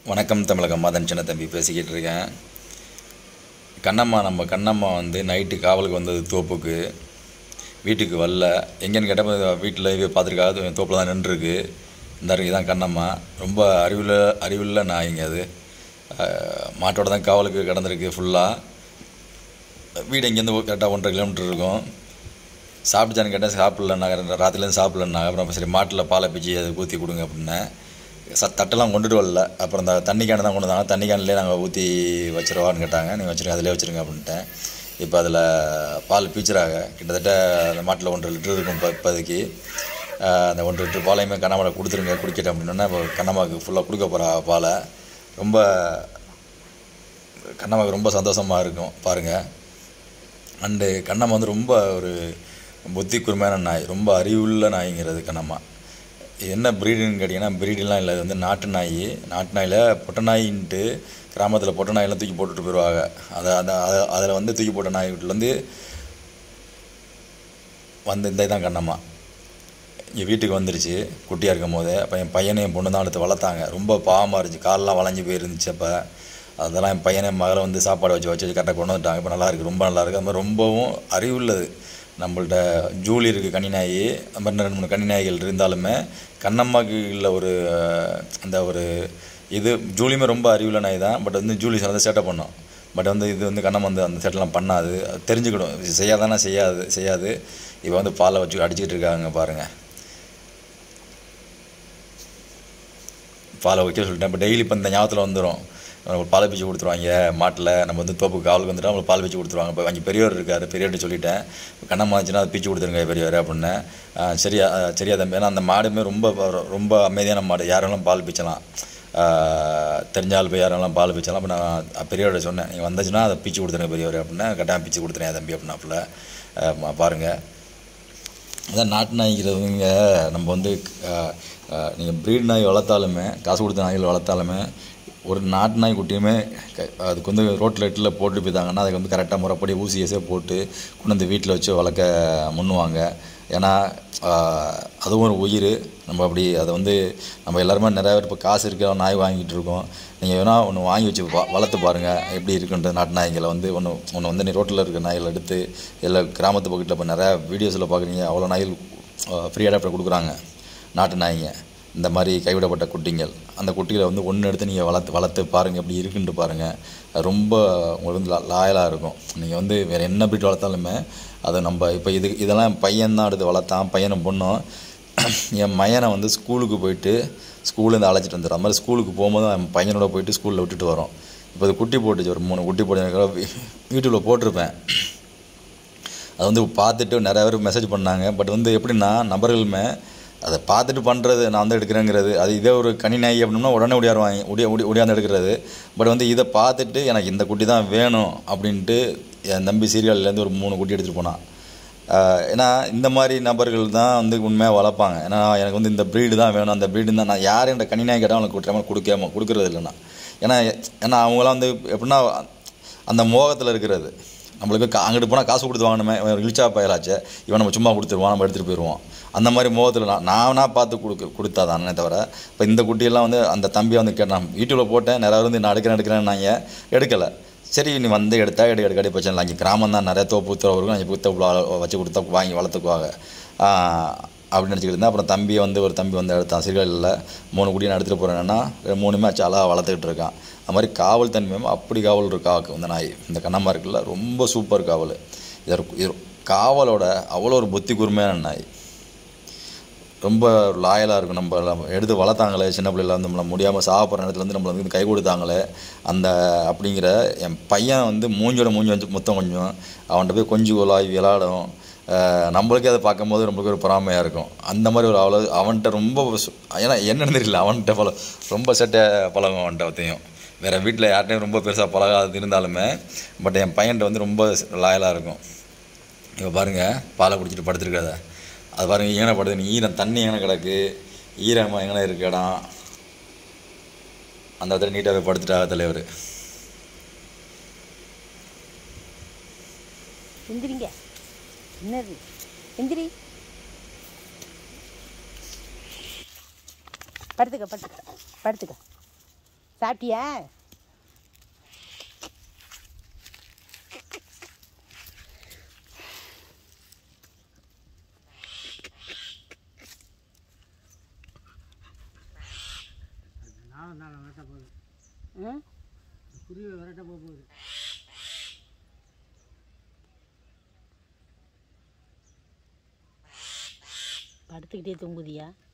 வணக்கம் தமிழகம் மதன் சின்ன தம்பி பேசிக்கிட்டு இருக்கேன் கண்ணம்மா நம்ம கண்ணம்மா வந்து நைட்டு காவலுக்கு வந்தது தோப்புக்கு வீட்டுக்கு வரல எங்கேன்னு கேட்டப்போ வீட்டில் இது பார்த்துருக்காது தோப்பில் தான் நின்றுருக்கு இந்த இருக்கு தான் கண்ணம்மா ரொம்ப அறிவுள்ள அறிவுள்ள நாய்ங்க அது அஹ், மாட்டோட தான் காவலுக்கு கிடந்திருக்கு ஃபுல்லாக வீடு இங்கேருந்து கரெக்டாக ஒன்றரை கிலோமீட்டர் இருக்கும் சாப்பிட்டுச்சான்னு கேட்டேன் சாப்பிட்லன்னாங்க ராத்திரிலேருந்து சாப்பிட்லன்னாங்க அப்புறம் சரி மாட்டில் பாலை பிச்சு அதை ஊற்றி கொடுங்க அப்படின்னேன் ச தட்டெல்லாம் கொண்டுட்டு வரல அப்புறம் இந்த தண்ணி கேன் தான் கொண்டு வந்தாங்க தண்ணி கேன்லேயே நாங்கள் ஊற்றி வச்சிருவான்னு கேட்டாங்க நீங்கள் வச்சுருங்க அதிலே வச்சுருங்க அப்படின்ட்டேன் இப்போ அதில் பால் பீச்சுறாங்க கிட்டத்தட்ட அந்த மாட்டில் ஒன்றரை லிட்டர் இருக்கும் இப்போ இப்போதைக்கு ஆஹ் அந்த ஒன்றரை லிட்டர் பாலையுமே கண்ணம்மாவில் கொடுத்துருங்க குடிக்கட்டும் அப்படின்னா இப்போ கண்ணம்மாவுக்கு ஃபுல்லாக கொடுக்க போகிறா பாலை ரொம்ப கண்ணம்மாவுக்கு ரொம்ப சந்தோஷமாக இருக்கும் பாருங்கள் அண்டு கண்ணம்மா வந்து ரொம்ப ஒரு புத்தி கூர்மையான நாய் ரொம்ப அறிவுள்ள நாய்ங்கிறது கண்ணம்மா இது என்ன ப்ரீடுன்னு கேட்டிங்கன்னா ப்ரீடுலாம் இல்லை இது வந்து நாட்டு நாய் நாட்டு நாயில் பொட்டை நாயின்ட்டு கிராமத்தில் பொட்டை நாயெல்லாம் தூக்கி போட்டுட்டு போயிடுவாங்க அதை அதை அதில் வந்து தூக்கி போட்ட நாய் வீட்டிலேருந்து வந்து இந்த தான் கண்ணம்மா இங்கே வீட்டுக்கு வந்துருச்சு குட்டியாக இருக்கும் போதே அப்போ என் பையனையும் என் பொண்ணு தான் எடுத்து வளர்த்தாங்க ரொம்ப பாவமாக இருந்துச்சு காலெலாம் வளைஞ்சு போயிருந்துச்சு அப்போ அதெல்லாம் என் பையனை என் மகளை வந்து சாப்பாடு வச்சு வச்சு வச்சு கரெக்டாக கொண்டு வந்துட்டாங்க இப்போ நல்லா இருக்குது ரொம்ப நல்லா இருக்குது அது மாதிரி ரொம்பவும் அறிவுள்ளது நம்மள்ட்ட ஜூலி இருக்குது கன்னிநாயி அது மாதிரி ரெண்டு மூணு கன்னிநாய்கள் இருந்தாலுமே கண்ணம்மாக்கு உள்ள ஒரு அஹ், அந்த ஒரு இது ஜூலியுமே ரொம்ப அறிவுள்ள நாய் தான் பட் வந்து ஜூலி சிலதை சேட்டை பண்ணும் பட் வந்து இது வந்து கண்ணம் வந்து அந்த சேட்டெல்லாம் பண்ணாது அது தெரிஞ்சுக்கிடும் இது செய்யாதானா செய்யாது செய்யாது இப்போ வந்து பாலை வச்சு அடிச்சுக்கிட்டு இருக்காங்க பாருங்கள் பாலை வைக்க சொல்லிட்டேன் இப்போ டெய்லி இப்போ இந்த ஞாபகத்தில் வந்துடும் நம்மளுக்கு பாலை பிச்சு கொடுத்துருவாங்க மாட்டில் நம்ம வந்து தோப்புக்கு காவலுக்கு வந்துட்டு அவங்களுக்கு பால் பிச்சு கொடுத்துருவாங்க இப்போ அங்கே பெரியவர் இருக்கார் பெரியவர்கிட்ட சொல்லிட்டேன் கண்ணம்மா இருந்துச்சுன்னா அதை பிச்சு கொடுத்துருங்க பெரியவர் அப்படின்னு ஆ, சரியா ஆ, சரியா தம்பி ஏன்னா அந்த மாடுமே ரொம்ப ரொம்ப அமைதியான மாடு யாரெல்லாம் பால் பிச்சலாம் ஆ, தெரிஞ்ச ஆள் போய் யாரெல்லாம் பால் பிச்சலாம் அப்போ நான் பெரியவர்கிட்ட சொன்னேன் நீங்கள் வந்துச்சுன்னா அதை பிச்சு கொடுத்துருங்க பெரியவர் அப்படின்னா கட்டாயம் பிச்சு கொடுத்துறேன் தம்பி அப்படின்னாப்புல ஆ, பாருங்கள் அதான் நாட்டு நாய்க்கிறவங்க நம்ம வந்து நீங்கள் ப்ரீட் நாய் வளர்த்தாலுமே காசு கொடுத்த நாய்கள் வளர்த்தாலுமே ஒரு நாட்டு நாய் குட்டியுமே க- அதுக்கு வந்து ரோட்டில் எட்டில் போட்டு போய்த்தாங்கன்னா அதுக்கு வந்து கரெக்டாக முறைப்படி ஊசி ஏசே போட்டு கொண்டு வந்து வீட்டில் வச்சு வளர்க்க முன்னுவாங்க ஏன்னா ஆஹ், அதுவும் ஒரு உயிர் நம்ம அப்படி அதை வந்து நம்ம எல்லாருமே நிறைய பேர் இப்போ காசு இருக்க நாய் வாங்கிட்டு இருக்கோம் நீங்கள் வேணால் ஒன்று வாங்கி வச்சு வா- வளர்த்து பாருங்கள் எப்படி இருக்குன்றது நாட்டு நாய்களை வந்து ஒன்று ஒன்று வந்து நீ ரோட்டில் இருக்க நாய்கள் எடுத்து இல்லை கிராமத்து பக்கத்தில் இப்போ நிறையா வீடியோஸில் பார்க்குறீங்க அவ்வளோ நாய்கள் ஃப்ரீ அடாப்டர் கொடுக்குறாங்க நாட்டு நாய்ங்க இந்த மாதிரி கைவிடப்பட்ட குட்டிங்கள் அந்த குட்டிகளை வந்து ஒன்று எடுத்து நீங்கள் வளர்த்து வளர்த்து பாருங்கள் எப்படி இருக்குன்ட்டு பாருங்கள் அது ரொம்ப உங்களுக்கு வந்து லாயலாக இருக்கும் நீங்கள் வந்து வேறு என்ன பிரீட் வளர்த்தாலுமே அதை நம்ம இப்போ இது இதெல்லாம் என் பையன் தான் எடுத்து வளர்த்தான் பையனும் பொண்ணும் என் பையனை வந்து ஸ்கூலுக்கு போயிட்டு ஸ்கூல்லேருந்து அழைச்சிட்டு வந்துடும் அது மாதிரி ஸ்கூலுக்கு போகும்போது என் பையனோட போயிட்டு ஸ்கூலில் விட்டுட்டு வரோம் இப்போ இது குட்டி போட்டுச்சு ஒரு மூணு குட்டி போட்டு யூடியூப்பில் போட்டிருப்பேன் அது வந்து பார்த்துட்டு நிறைய பேர் மெசேஜ் பண்ணாங்க பட் வந்து எப்படின்னா நபர்களுமே அதை பார்த்துட்டு பண்ணுறது நான் வந்து எடுக்கிறேங்கிறது அது இதே ஒரு கனி நாய் அப்படின்னா உடனே ஒடியாருவாங்க ஒடியா ஒடி ஒடியாந்து எடுக்கிறது பட் வந்து இதை பார்த்துட்டு எனக்கு இந்த குட்டி தான் வேணும் அப்படின்ட்டு என் தம்பி சீரியல்லேருந்து ஒரு மூணு குட்டி எடுத்துகிட்டு போனான் ஆஹ் ஏன்னா இந்த மாதிரி நபர்கள் தான் வந்து உண்மையாக வளர்ப்பாங்க ஏன்னா எனக்கு வந்து இந்த ப்ரீடு தான் வேணும் அந்த ப்ரீடு தான் நான் யார் என்ற கனிநாய் கேட்டால் அவங்களுக்கு கொடுக்காம கொடுக்காம கொடுக்கறது இல்லைண்ணா ஏன்னா ஏன்னா அவங்களாம் வந்து எப்படின்னா அந்த மோகத்தில் இருக்கிறது நம்மளுக்கு கா அங்கிட்டு போனால் காசு கொடுத்து வாங்கணுமே இவன் இழிச்சா பயலாச்சே இவன் நம்ம சும்மா கொடுத்துருவான் நம்ம எடுத்துகிட்டு போயிடுவோம் அந்த மாதிரி மோகத்தில் நான் நானாக பார்த்து கொடுக்க கொடுத்தா தானே தவிர இப்போ இந்த குட்டியெல்லாம் வந்து அந்த தம்பியை வந்து கேட்டான் யூடியூப்பில் போட்டேன் நிறைய பேர் வந்து நான் எடுக்கிறேன் எடுக்கிறேன்னாங்க எடுக்கலை சரி நீ வந்து எடுத்தா எடு எடுக்க அடி பிரச்சனை இல்லை அங்கே கிராமம் தான் நிறைய தோப்பு தோப்பு அங்கே தோப்பு வச்சு கொடுத்தா வாங்கி வளர்த்துக்குவாங்க ஆஹ் அப்படின்னு நினச்சிக்கிட்டு இருந்தேன் அப்புறம் தம்பி வந்து ஒரு தம்பி வந்து எடுத்தான் சீரியலில் மூணு குடி நான் எடுத்துகிட்டு போகிறேன்னா மூணுமே ஆச்சு அழகாக வளர்த்துக்கிட்டு இருக்கான் அது மாதிரி காவல் தன்மையும் அப்படி காவல் இருக்கா இந்த நாய் இந்த கண்ணம்மா இருக்குல்ல ரொம்ப சூப்பர் காவல் இது இது காவலோட அவ்வளோ ஒரு புத்தி கூர்மையான நாய் ரொம்ப லாயலாக இருக்கும் நம்ம நம்ம எடுத்து வளர்த்தாங்களே சின்ன பிள்ளைல வந்து நம்மளை முடியாமல் சாப்பிட்ற நேரத்தில் வந்து நம்மளை வந்து கை கொடுத்தாங்களே அந்த அப்படிங்கிற என் பையன் வந்து மூஞ்சோட மூஞ்சி வந்து மொத்தம் கொஞ்சம் அவன்கிட்ட போய் கொஞ்சம் கோலாய் விளாடும் அஹ் நம்மளுக்கே அதை பார்க்கும்போது நம்மளுக்கு ஒரு பொறாமையாக இருக்கும் அந்த மாதிரி ஒரு அவ்வளோ அவன்கிட்ட ரொம்ப சு- ஏன்னா என்னன்னு தெரியல அவன்கிட்ட பல ரொம்ப செட்டை பழகும் அவன்கிட்ட ஒருத்தையும் வேறு வீட்டில் யார்கிட்டையும் ரொம்ப பெருசாக பழகாது இருந்தாலுமே பட் என் பையன்கிட்ட வந்து ரொம்ப லாயலாக இருக்கும் இப்போ பாருங்கள் பாலை குடிச்சிட்டு படுத்துருக்காத அது பாருங்கள் ஈன படுது நீ ஈரம் தண்ணி எங்கே கிடக்கு ஈரமாக எங்கே இருக்கு இடம் அந்த இடத்துல நீட்டாகவே படுத்துட்டா தலைவர் எந்திரிங்க என்னது எந்திரி படுத்துக்க படுத்துக்க படுத்துக்க சாப்பிட்டியா நானும் நாளை விரட்ட போகுது ம் குருவி விரட்ட போக போகுது படுத்துக்கிட்டே தூங்குதியா